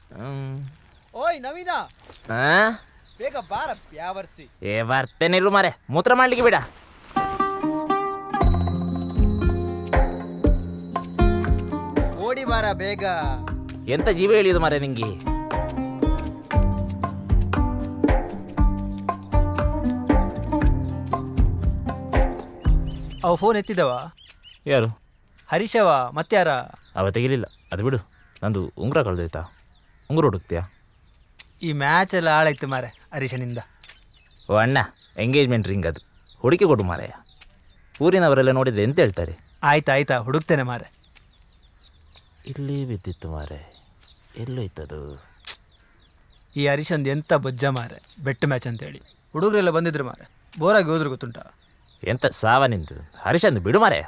ಹ್ಮ್. ಓಯ್ ನವೀನ ಆ? ಬೇಗ ಬಾರ ಯಾವರ್ಸಿ ಏ ಬರ್ತೇನಿರು ಮಾರೆ ಮೂತ್ರ ಮಾಡ್ಲಿಕ್ಕೆ ಬಿಡ ಓಡಿ ಬಾರ ಬೇಗ ಎಂತ ಜೀವ ಹೇಳಿದು ಮಾರೆ ನಿಂಗೆ ಅವ ಫೋನ್ ಎತ್ತಿದವ ಯಾರು ಹರೀಶವ ಮತ್ಯಾರ ಅವ ತೆಗಿಲಿಲ್ಲ ಅದು ಬಿಡು ನಂದು ಉಂಗುರ ಕಳ್ದೋಯ್ತಾ ಉಂಗುರ ಹುಡುಕ್ತೀಯಾ ಈ ಮ್ಯಾಚ್ ಎಲ್ಲ ಹಾಳಾಯ್ತು ಮಾರೆ ಹರೀಶನಿಂದ ಓ ಅಣ್ಣ ಎಂಗೇಜ್ಮೆಂಟ್ ರಿಂಗ್ ಅದು ಹುಡುಕಿ ಕೊಡು ಮಾರಾಯ ಊರಿನವರೆಲ್ಲ ನೋಡಿದ್ರೆ ಎಂತ ಹೇಳ್ತಾರೆ ಆಯ್ತಾ ಆಯ್ತಾ ಹುಡುಕ್ತೇನೆ ಮಾರೆ ಇಲ್ಲಿ ಬಿದ್ದಿತ್ತು ಮಾರೆ ಎಲ್ಲೋಯ್ತದು ಈ ಹರೀಶಂದ್ ಎಂತ ಬೊಜ್ಜ ಮಾರೆ ಬೆಟ್ ಮ್ಯಾಚ್ ಅಂತೇಳಿ ಹುಡುಗರೆಲ್ಲ ಬಂದಿದ್ರು ಮಾರೆ ಬೋರಾಗಿ ಹೋದ್ರು ಗೊತ್ತುಂಟಾ ಎಂತ ಸಾವ ನಿಂತು ಹರಿಶಂದು ಬಿಡು ಮಾರಾಯ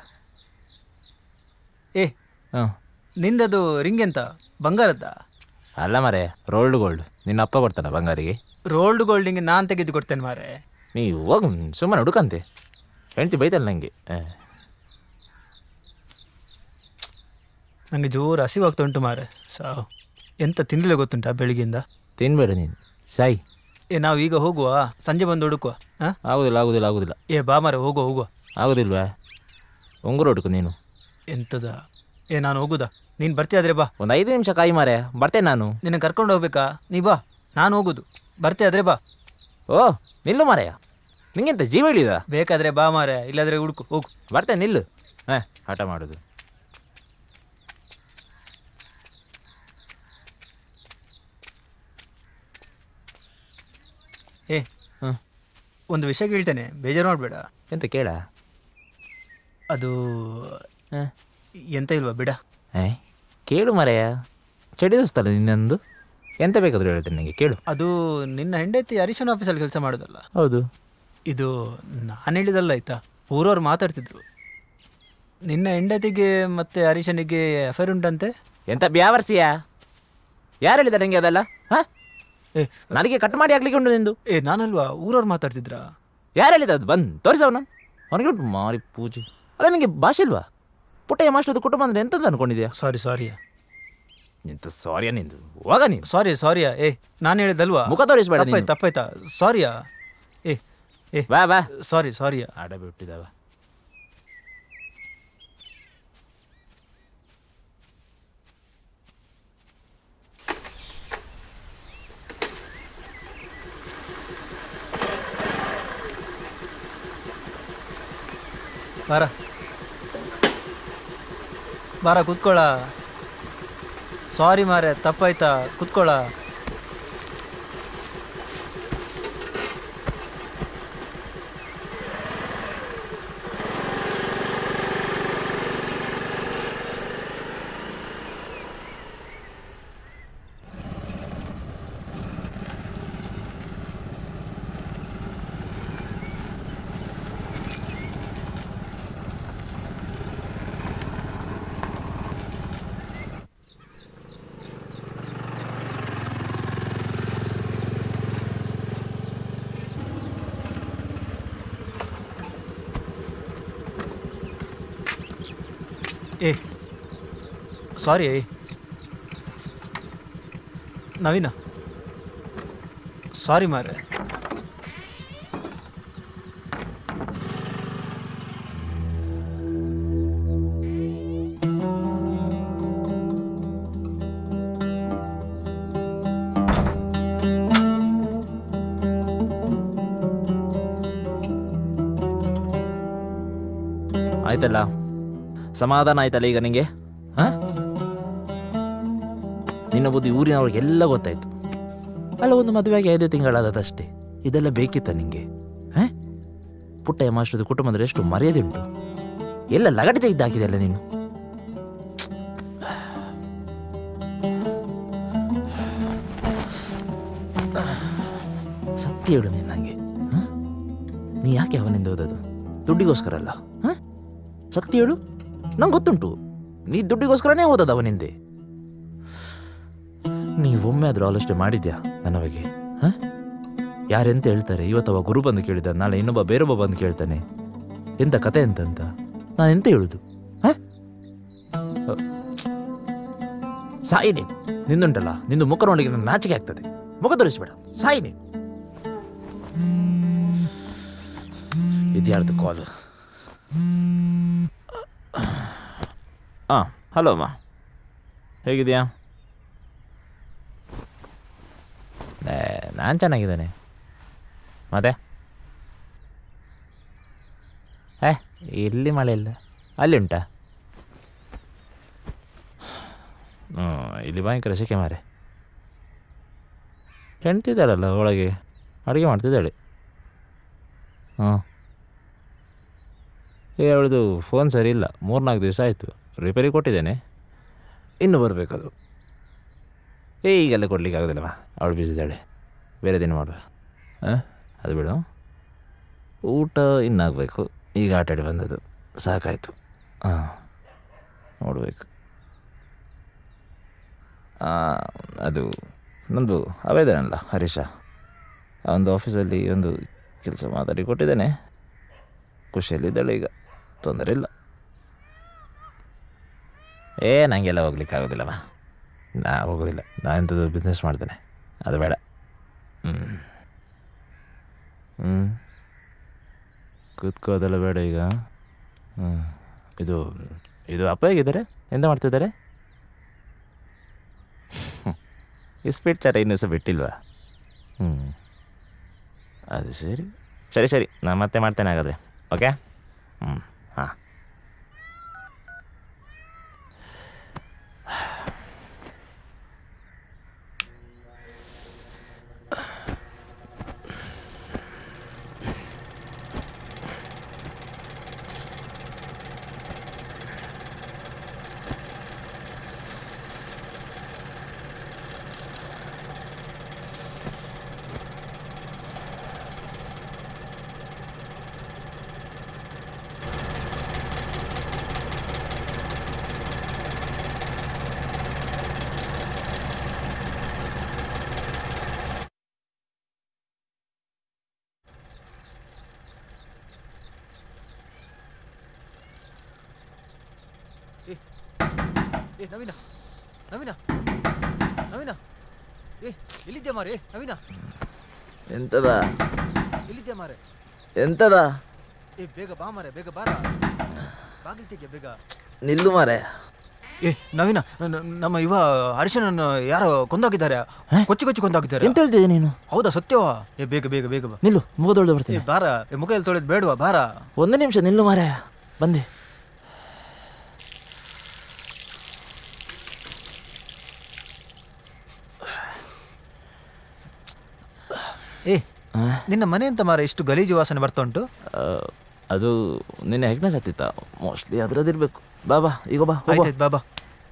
ಏ ಹಾಂ ನಿಂದದು ರಿಂಗ್ ಎಂತ ಬಂಗಾರದ್ದ ಅಲ್ಲ ಮಾರೆ ರೋಲ್ಡ್ ಗೋಲ್ಡ್ ನಿನ್ನ ಅಪ್ಪ ಕೊಡ್ತಾನ ಬಂಗಾರಿಗೆ ರೋಲ್ಡ್ ಗೋಲ್ಡಿಂಗ್ ನಾನು ತೆಗೆದು ಕೊಡ್ತೇನೆ ಮಾರೆ ನೀ ಹೋಗು ಸುಮ್ಮನೆ ಹುಡುಕಂತೆ ಹೆಂಡ್ತಿ ಬೈತಲ್ಲ ನನಗೆ ನನಗೆ ಜೋರು ಹಸಿವಾಗ್ತಾ ಉಂಟು ಮಾರೆ ಸಾವು ಎಂತ ತಿನ್ನಲಿಲ್ಲ ಗೊತ್ತುಂಟಾ ಬೆಳಿಗ್ಗೆಯಿಂದ ತಿನ್ಬೇಡ ನೀನು ಸಾಯಿ ಏ ನಾವು ಈಗ ಹೋಗುವ ಸಂಜೆ ಬಂದು ಹುಡುಕುವ ಹಾಂ ಆಗುದಿಲ್ಲ ಆಗುದಿಲ್ಲ ಆಗುದಿಲ್ಲ ಏ ಬಾ ಮಾರೆ ಹೋಗುವ ಹೋಗುವ ಆಗುದಿಲ್ವಾ ಉಂಗುರ ಹುಡುಕು ನೀನು ಎಂತದ ಏ ನಾನು ಹೋಗುದಾ ನೀನು ಬರ್ತೀಯಾದ್ರೆ ಬಾ ಒಂದು ಐದು ನಿಮಿಷ ಕಾಯಿ ಮಾರೆ ಬರ್ತೇನೆ ನಾನು ನಿನ್ನ ಕರ್ಕೊಂಡು ಹೋಗ್ಬೇಕಾ ನೀ ಬಾ ನಾನು ಹೋಗುದು ಬರ್ತೀಯಾದ್ರೆ ಬಾ ಓ ನಿಲ್ಲು ಮಾರಾಯ ನಿಂಗೆಂತ ಜೀವ ಇಳಿದ ಬೇಕಾದ್ರೆ ಬಾ ಮಾರೆ ಇಲ್ಲಾದ್ರೆ ಹುಡುಕು ಹೋಗು ಬರ್ತೇನೆ ನಿಲ್ಲು ಹಾಂ ಆಟ ಮಾಡೋದು ಏ ಹಾಂ ಒಂದು ವಿಷಯ ಕೇಳ್ತೇನೆ ಬೇಜಾರು ಮಾಡಬೇಡ ಎಂತ ಕೇಳ ಅದು ಹಾಂ ಎಂತ ಇಲ್ವಾ ಬಿಡ ಏ ಕೇಳು ಮಾರಾಯ ಚಡಿದೋಸ್ತಲ್ಲ ನಿನ್ನೊಂದು ಎಂತ ಬೇಕಾದರೂ ಹೇಳ್ತೇನೆ ನನಗೆ ಕೇಳು ಅದು ನಿನ್ನ ಹೆಂಡತಿ ಹರೀಶನ್ ಆಫೀಸಲ್ಲಿ ಕೆಲಸ ಮಾಡೋದಲ್ಲ ಹೌದು ಇದು ನಾನು ಹೇಳಿದಲ್ಲ ಆಯ್ತಾ ಊರವ್ರು ಮಾತಾಡ್ತಿದ್ರು ನಿನ್ನ ಹೆಂಡತಿಗೆ ಮತ್ತೆ ಹರೀಶನಿಗೆ ಅಫೇರ್ ಉಂಟಂತೆ ಎಂತ ಬ್ಯಾವರ್ಸಿಯಾ ಯಾರು ಹೇಳಿದ ನನಗೆ ಅದಲ್ಲ ಹಾಂ ಏ ನನಗೆ ಕಟ್ ಮಾಡಿ ಹಾಕ್ಲಿಕ್ಕೆ ಉಂಟು ನಿಂದು ಏ ನಾನಲ್ವಾ ಊರವ್ರು ಮಾತಾಡ್ತಿದ್ರಾ ಯಾರು ಹೇಳಿದ ಅದು ಬಂದು ತೋರಿಸವನ ಅವನಿಗೆ ಉಂಟು ಮಾರಿ ಪೂಜೆ ಅಲ್ಲ ನಿನಗೆ ಭಾಷೆ ಇಲ್ವಾ ಪುಟ್ಟಯ್ಯ ಮಾಸ್ಟರ್ದು ಕುಟುಂಬ ಅಂದ್ರೆ ಎಂತದ್ದು ಅನ್ಕೊಂಡಿದ್ಯಾ ಸಾರಿ ಸಾರಿ ಎಂತ ಸಾರಿಯಾ ನಿಂದು ಹೋಗ ನೀನು ಸಾರಿ ಸಾರಿಯಾ ಏ ನಾನು ಹೇಳಿದಲ್ವಾ ಮುಖ ತೋರಿಸ್ಬೇಡ ತಪ್ಪಾಯ್ತು ನೀನು. ತಪ್ಪಾಯ್ತಾ ಸಾರಿಯಾ ಏ ಏ ಬಾ ಬಾ ಸಾರಿ ಸಾರಿಯಾ ಆಡ ಬಿಟ್ಟಿದ್ದಾವ ಬಾರ ಬಾರ ಕುತ್ಕೊಳ್ಳ ಸಾರಿ ಮಾರೆ ತಪ್ಪಾಯ್ತಾ ಕುತ್ಕೊಳ್ಳ ಏ ಸಾರಿ ಏ ನವೀನ ಸಾರಿ ಮಾರೆ ಆಯ್ತಲ್ಲ ಸಮಾಧಾನ ಆಯ್ತಲ್ಲ ಈಗ ನಿಂಗೆ ಹಾ ನಿನ್ನ ಬುದ್ಧಿ ಊರಿನವ್ರಿಗೆಲ್ಲ ಗೊತ್ತಾಯ್ತು ಅಲ್ಲ ಒಂದು ಮದುವೆಯಾಗಿ ಐದು ತಿಂಗಳಾದದಷ್ಟೇ ಇದೆಲ್ಲ ಬೇಕಿತ್ತ ನಿಂಗೆ ಹಾ ಪುಟ್ಟಯ್ಯ ಮಾಸ್ಟರ್ದು ಕುಟುಂಬ ಅಂದ್ರೆ ಎಷ್ಟು ಮರ್ಯಾದೆ ಉಂಟು ಎಲ್ಲ ಲಗಡೆ ತೆಗೆದು ಹಾಕಿದೆಯಲ್ಲ ನೀನು ಸತ್ಯ ಹೇಳು ನೀನು ನಂಗೆ ಹಾ? ನೀ ಯಾಕೆ ಅವನಿಂದ ಓದೋದು ದುಡ್ಡಿಗೋಸ್ಕರ ಅಲ್ಲ ಹಾ? ಸತ್ಯ ಹೇಳು ನಂಗೆ ಗೊತ್ತುಂಟು ನೀ ದುಡ್ಡಿಗೋಸ್ಕರನೇ ಓದೋದು ಅವನಿಂದೆ ನೀವೊಮ್ಮೆ ಆದರೂ ಆಲೋಚನೆ ಮಾಡಿದ್ಯಾ ನನ್ನ ಬಗ್ಗೆ ಹಾ? ಯಾರೆಂತ ಹೇಳ್ತಾರೆ ಇವತ್ತವ ಗುರು ಬಂದು ಕೇಳಿದ ನಾಳೆ ಇನ್ನೊಬ್ಬ ಬೇರೊಬ್ಬ ಬಂದು ಕೇಳ್ತಾನೆ ಎಂತ ಕತೆ ಎಂತಂತ ನಾನು ಎಂತ ಹೇಳುದು ಹಾ? ಅ- ಸಾಯಿ ನೀನು ನಿಂದುಂಟಲ್ಲ ನಿಂದು ಮುಖ ನೋಡಿಗೆ ನನ್ನ ನಾಚಿಕೆ ಆಗ್ತದೆ ಮುಖ ತೋರಿಸ್ಬೇಡ ಸಾಯಿ ನೀನು ಇದ್ಯಾರ್ದು ಕಾಲ್ ಹಾಂ ಹಲೋ ಅಮ್ಮ ಹೇಗಿದೆಯಾ ನಾನು ಚೆನ್ನಾಗಿದ್ದೇನೆ ಮತ್ತೆ ಏ ಇಲ್ಲಿ ಮಳೆ ಇಲ್ಲ ಅಲ್ಲಿ ಉಂಟಾ ಹ್ಞೂ ಇಲ್ಲಿ ಭಯಂಕರ ಸೆಕೆ ಮಾರೆ ಹೆಣ್ತಿದ್ದಾಳಲ್ಲ ಒಳಗೆ ಅಡುಗೆ ಮಾಡ್ತಿದ್ದಾಳೆ ಹಾಂ ಏ ಅವಳದು ಫೋನ್ ಸರಿ ಇಲ್ಲ ಮೂರ್ನಾಲ್ಕು ದಿವಸ ಆಯಿತು ರಿಪೇರಿ ಕೊಟ್ಟಿದ್ದೇನೆ ಇನ್ನೂ ಬರಬೇಕದು ಏ ಈಗೆಲ್ಲ ಕೊಡ್ಲಿಕ್ಕೆ ಆಗೋದಿಲ್ಲಮ್ಮ ಅವಳು ಬಿಸಿದ್ದಾಳೆ ಬೇರೆ ದಿನ ಮಾಡುವ ಹಾಂ ಅದು ಬಿಡು ಊಟ ಇನ್ನಾಗಬೇಕು ಈಗ ಆಟ ಆಡಿ ಬಂದದ್ದು ಸಾಕಾಯಿತು ಹಾಂ ನೋಡಬೇಕು ಅದು ನಂದು ಅವೇದನಲ್ಲ ಹರೀಶ ಆ ಒಂದು ಆಫೀಸಲ್ಲಿ ಒಂದು ಕೆಲಸ ಮಾತಾಡಿ ಕೊಟ್ಟಿದ್ದೇನೆ ಖುಷಿಯಲ್ಲಿದ್ದಾಳೆ ಈಗ ತೊಂದರೆ ಇಲ್ಲ ಏ ನನಗೆಲ್ಲ ಹೋಗ್ಲಿಕ್ಕೆ ಆಗೋದಿಲ್ಲಮ್ಮ ನಾ ಹೋಗೋದಿಲ್ಲ ನಾ ಎಂಥದ್ದು ಬಿಸ್ನೆಸ್ ಮಾಡ್ತೇನೆ ಅದು ಬೇಡ ಹ್ಞೂ ಹ್ಞೂ ಕೂತ್ಕೋದೆಲ್ಲ ಬೇಡ ಈಗ ಹ್ಞೂ ಇದು ಇದು ಅಪ್ಪ ಹೇಗಿದ್ದಾರೆ ಎಂತ ಮಾಡ್ತಿದ್ದಾರೆ ಈ ಸ್ಪೀಡ್ ಚಾಟ ಇನ್ನೂ ಸಹ ಬಿಟ್ಟಿಲ್ವಾ ಹ್ಞೂ ಅದು ಸರಿ ಸರಿ ಸರಿ ನಾನು ಮತ್ತೆ ಮಾಡ್ತೇನೆ ಹಾಗಾದರೆ ಓಕೆ ಹ್ಞೂ ಹಾಂ ಏ ನವೀನ ನವೀನ ನವೀನ ಏ ಎಲ್ಲಿದ್ಯಾ ಮಾರೆ ನವೀನ ಎಂತದ ಎಲ್ಲಿದ್ಯಾ ಮಾರೆ ಎಂತದ ಏ ಬೇಗ ಬಾ ಮಾರೆ ಬೇಗ ಬಾರ ಬಾಗಿಲು ತೆಗೆ ಬೇಗ ನಿಲ್ಲು ಮಾರೆ ಏ ನವೀನ ನ- ನಮ್ಮ ಇವ ಹರ್ಷನನ್ನು ಯಾರೋ ಕೊಂದಾಕಿದ್ದಾರೆ ಕೊಚ್ಚಿ ಕೊಚ್ಚಿ ಕೊಂದಾಕಿದ್ದಾರೆ ಎಂತ ಹೇಳ್ತಿದ್ದೆ ನೀನು ಹೌದಾ ಸತ್ಯವಾ ಏ ಬೇಗ ಬೇಗ ಬೇಗ ಬಾ ನಿಲ್ಲು ಮುಖದೊಳ್ದು ಏ ಬರ್ತೀನಿ ಬಾರ ಏ ಮುಖ ಎಲ್ಲಿ ತೊಳೆದು ಬೇಡವಾ ಬಾರ ಒಂದು ನಿಮಿಷ ನಿಲ್ಲು ಮಾರೆ ಬಂದೆ ಏ ನಿನ್ನ ಮನೆ ಅಂತ ಮಾರ ಇಷ್ಟು ಗಲೀಜು ವಾಸನೆ ಬರ್ತಾ ಉಂಟು ಆ, ಅದು ನಿನ್ನೆ ಹೆಗ್ನೆ ಸತ್ತಿತ್ತ ಮೋಸ್ಟ್ಲಿ ಅದ್ರದ್ದಿರ್ಬೇಕು ಬಾ ಬಾ ಈಗ ಬಾ ಹೋಗುವ. ಆಯ್ತಾಯ್ತು ಬಾಬಾ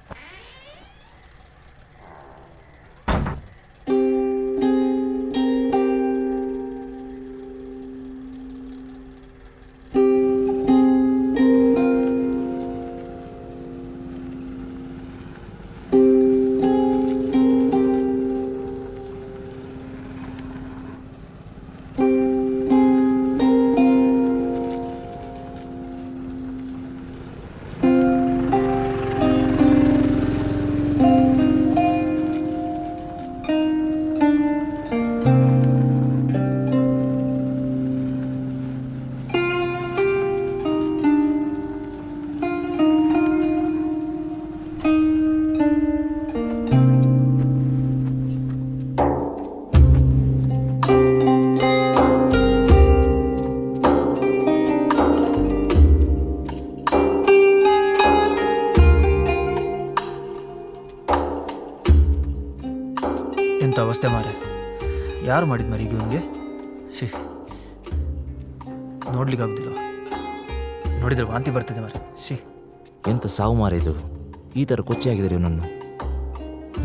ಎಂತ ಅವಸ್ಥೆ ಮಾರೆ ಯಾರು ಮಾಡಿದ್ ಮರಿ ಇವನ್ಗೆ ಶಿ ನೋಡ್ಲಿಕ್ಕೆ ಆಗುದಿಲ್ಲ ನೋಡಿದ್ರೆ ವಾಂತಿ ಬರ್ತಿದೆ ಮಾರೆ ಶಿ ಎಂತ ಸಾವು ಮಾರ ಇದು ಈ ಥರ ಕೊಚ್ಚಿ ಆಗಿದ್ದಾರೆ ಇವನನ್ನು ಹ?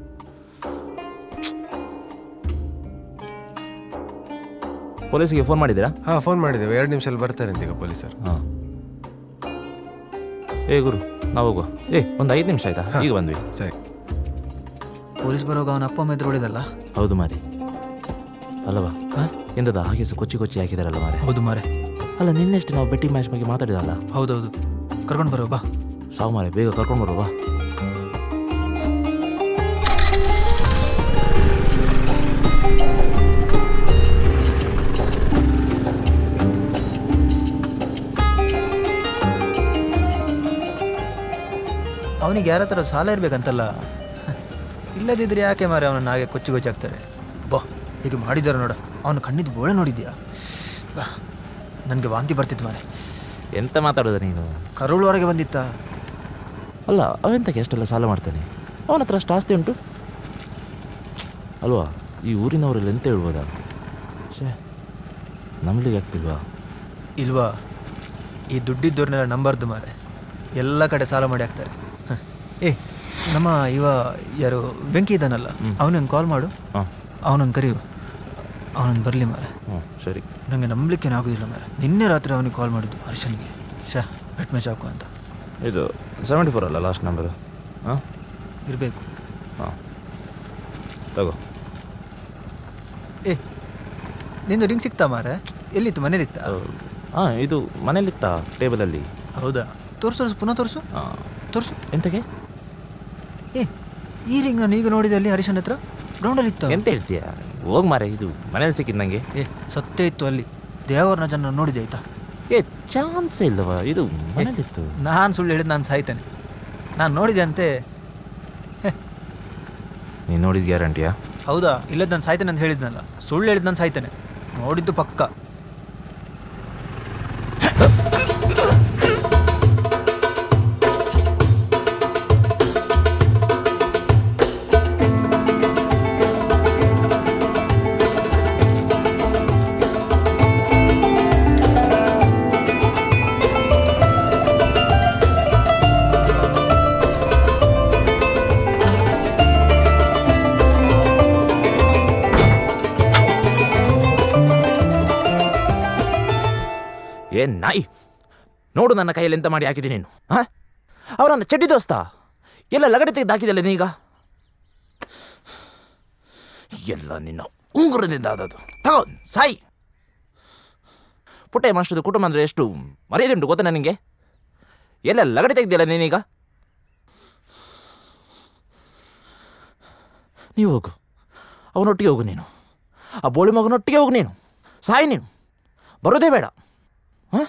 ಪೊಲೀಸಿಗೆ ಫೋನ್ ಮಾಡಿದ್ದೀರಾ ಹಾಂ ಫೋನ್ ಮಾಡಿದ್ದೇವೆ ಎರಡು ನಿಮಿಷದಲ್ಲಿ ಬರ್ತಾರೆ ಅಂತ ಈಗ ಪೊಲೀಸರು ಹಾಂ ಏ ಗುರು ನಾವು ಹೋಗುವ ಏ ಒಂದು ಐದು ನಿಮಿಷ ಆಯ್ತಾ ಈಗ ಬಂದ್ವಿ ಸರಿ ಪೊಲೀಸ್ ಬರುವಾಗ ಅವನ ಅಪ್ಪ ಅಮ್ಮ ಎದುರು ಹೊಡಿದಲ್ಲ ಹೌದು ಮಾರಿ ಅಲ್ಲವಾ ಎಂತದ ಹಾಗೆ ಸಹ ಕೊಚ್ಚಿ ಕೊಚ್ಚಿ ಹಾಕಿದಾರಲ್ಲ ಮಾರೆ ಹೌದು ಮಾರೆ ಅಲ್ಲ ನಿನ್ನೆಷ್ಟು ನಾವು ಬೆಟ್ಟಿಂಗ್ ಮ್ಯಾಚ್ ಬಗ್ಗೆ ಮಾತಾಡಿದಲ್ಲ ಹೌದೌದು ಕರ್ಕೊಂಡು ಬರೋ ಬಾ ಸಾವು ಮಾರೆ ಬೇಗ ಕರ್ಕೊಂಡು ಬರುವ ಬಾ ಅವನಿಗೆ ಯಾರ ಹತ್ರ ಸಾಲ ಇರಬೇಕಂತಲ್ಲ ಇಲ್ಲದಿದ್ರೆ ಯಾಕೆ ಮಾರೆ ಅವನನ್ನು ಹಾಗೆ ಕೊಚ್ಚಿ ಕೊಚ್ಚಾಕ್ತಾರೆ ಬಾ ಹೀಗೆ ಮಾಡಿದ್ದಾರೆ ನೋಡ ಅವನು ಕಣ್ಣಿದ್ದು ಬೋಳೆ ನೋಡಿದ್ಯಾ ಬಾ ನನಗೆ ವಾಂತಿ ಬರ್ತಿತ್ತು ಮಾರೆ ಎಂತ ಮಾತಾಡೋದ ನೀನು ಕರುಳುವರೆಗೆ ಬಂದಿತ್ತ ಅಲ್ಲ ಅವೆಂತಕ್ಕೆ ಎಷ್ಟೆಲ್ಲ ಸಾಲ ಮಾಡ್ತಾನೆ ಅವನ ಹತ್ರ ಅಷ್ಟು ಆಸ್ತಿ ಉಂಟು ಅಲ್ವಾ ಈ ಊರಿನವರೆಲ್ಲ ಎಂತ ಹೇಳ್ಬೋದಾ ಶೇ ನಂಬಲಿಗೆ ಆಗ್ತಿಲ್ವಾ ಇಲ್ವಾ ಈ ದುಡ್ಡಿದ್ದವ್ರನ್ನೆಲ್ಲ ನಂಬಾರ್ದು ಮಾರೆ ಎಲ್ಲ ಕಡೆ ಸಾಲ ಮಾಡಿ ಹಾಕ್ತಾರೆ ಹ. ಏ ನಮ್ಮ ಇವ ಯಾರು ವೆಂಕಿ ಇದ್ದಾನಲ್ಲ ಅವನನ್ನು ಕಾಲ್ ಮಾಡು ಹಾಂ ಅವನನ್ನು ಕರೆಯು ಅವನನ್ನು ಬರಲಿ ಮಾರೆ ಹ್ಞೂ ಸರಿ ನನಗೆ ನಂಬಲಿಕ್ಕೆ ಆಗೋದಿಲ್ಲ ಮಾರೆ ನಿನ್ನೆ ರಾತ್ರಿ ಅವನಿಗೆ ಕಾಲ್ ಮಾಡಿದ್ದು ಹರ್ಷನ್ಗೆ ಶಾ ಬೆಟ್ ಮ್ಯಾಚ್ ಹಾಕು ಅಂತ ಇದು ಸೆವೆಂಟಿ ಫೋರ್ ಅಲ್ಲ ಲಾಸ್ಟ್ ನಂಬರು ಹಾಂ ಇರಬೇಕು ಹಾಂ ತಗೋ ಏ ನಿಂದು ರಿಂಗ್ ಸಿಕ್ತಾ ಮಾರೆ ಎಲ್ಲಿತ್ತು ಮನೇಲಿತ್ತ ಹಾಂ ಇದು ಮನೇಲಿತ್ತಾ ಟೇಬಲಲ್ಲಿ ಹೌದಾ ತೋರ್ಸು ತೋರ್ಸು ಪುನಃ ತೋರಿಸು ಹಾಂ ತೋರಿಸು ಎಂತಕ್ಕೆ ಏ ಈ ರಿಂಗ್ ನಾನು ಈಗ ನೋಡಿದೆ ಅಲ್ಲಿ ಹರೀಶನ್ ಹತ್ರ ಗ್ರೌಂಡಲ್ಲಿ ಇತ್ತ ಎಂತ ಹೇಳ್ತೀಯ ಹೋಗ್ ಮಾರೆ ಇದು ಮನೇಲಿ ಸಿಕ್ಕಿದ್ದು ನನಗೆ ಏ ಸತ್ಯ ಇತ್ತು ಅಲ್ಲಿ ದೇವರನ್ನ ಜನ ನೋಡಿದೆ ಆಯ್ತಾ ಏ ಚಾನ್ಸ್ ಇಲ್ಲವಾ ಇದು ಮನೇಲಿತ್ತು ನಾನು ಸುಳ್ಳು ಹೇಳಿದ್ ನಾನು ಸಾಯ್ತೇನೆ ನಾನು ನೋಡಿದೆ ಅಂತೆ ಹೇ, ನೀನು ನೋಡಿದ ಗ್ಯಾರಂಟಿಯಾ ಹೌದಾ ಇಲ್ಲದ ನಾನು ಸಾಯ್ತೇನೆ ಅಂತ ಹೇಳಿದ್ನಲ್ಲ ಸುಳ್ಳು ಹೇಳಿದ್ ನಾನು ಸಾಯ್ತೇನೆ ನೋಡಿದ್ದು ಪಕ್ಕ ಏನ್ ನಾಯಿ ನೋಡು ನನ್ನ ಕೈಯಲ್ಲಿ ಎಂತ ಮಾಡಿ ಹಾಕಿದ್ದೀನಿ ನೀನು ಹಾಂ ಅವರನ್ನ ಚಡ್ಡಿ ದೋಸ್ತ ಎಲ್ಲ ಲಗಡೆ ತೆಗೆದು ಹಾಕಿದಲ್ಲ ನೀಗ ಎಲ್ಲ ನಿನ್ನ ಉಂಗುರದಿಂದ ಆದದು ತಗೋ ಸಾಯಿ ಪುಟ್ಟ ಮಾಸ್ಟರ್ದು ಕುಟುಂಬ ಅಂದರೆ ಎಷ್ಟು ಮರ್ಯಾದೆ ಉಂಟು ಗೊತ್ತಾ ನನಗೆ ಎಲ್ಲ ಲಗಡೆ ತೆಗ್ದಿಲ್ಲ ನೀನೀಗ ನೀವು ಹೋಗು ಅವನೊಟ್ಟಿಗೆ ಹೋಗು ನೀನು ಆ ಬೋಳಿ ಮಗನೊಟ್ಟಿಗೆ ಹೋಗು ನೀನು ಸಾಯಿ ನೀನು ಬರೋದೇ ಬೇಡ ಹಾಂ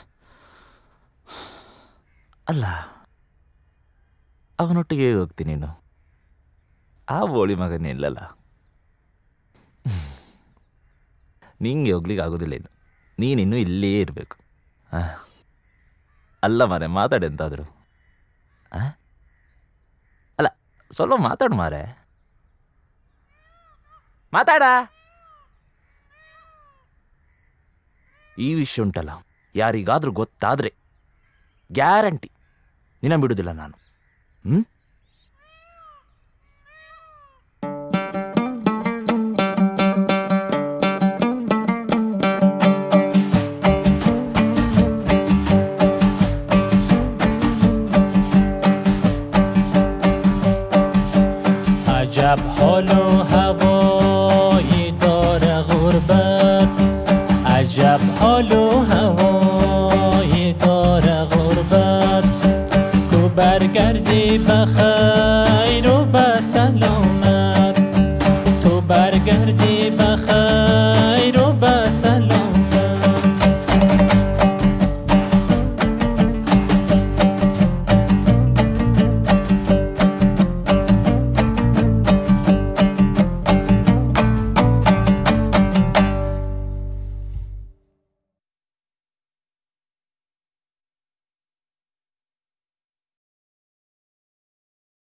ಅಲ್ಲ ಅವನೊಟ್ಟಿಗೆ ಹೇಗೆ ಹೋಗ್ತೀನಿ ನೀನು ಆ ಬೋಳಿ ಮಗನೇ ಇಲ್ಲಲ್ಲ ನಿಂಗೆ ಹೋಗ್ಲಿಕ್ಕೆ ಆಗೋದಿಲ್ಲ ಇನ್ನು ನೀನಿನ್ನೂ ಇಲ್ಲೇ ಇರಬೇಕು ಅಲ್ಲ ಮಾರೆ ಮಾತಾಡು ಎಂತಾದರೂ ಅಲ್ಲ ಸ್ವಲ್ಪ ಮಾತಾಡು ಮಾರೆ ಮಾತಾಡ ಈ ವಿಷಯ ಉಂಟಲ್ಲ ಯಾರಿಗಾದ್ರೂ ಗೊತ್ತಾದ್ರೆ ಗ್ಯಾರಂಟಿ ನಿನ್ನ ಬಿಡುದಿಲ್ಲ ನಾನು ಹ್ಮ್ عجب حال و هوایی داره غربت عجب حال و هوایی داره غربت کو برگردی بخیر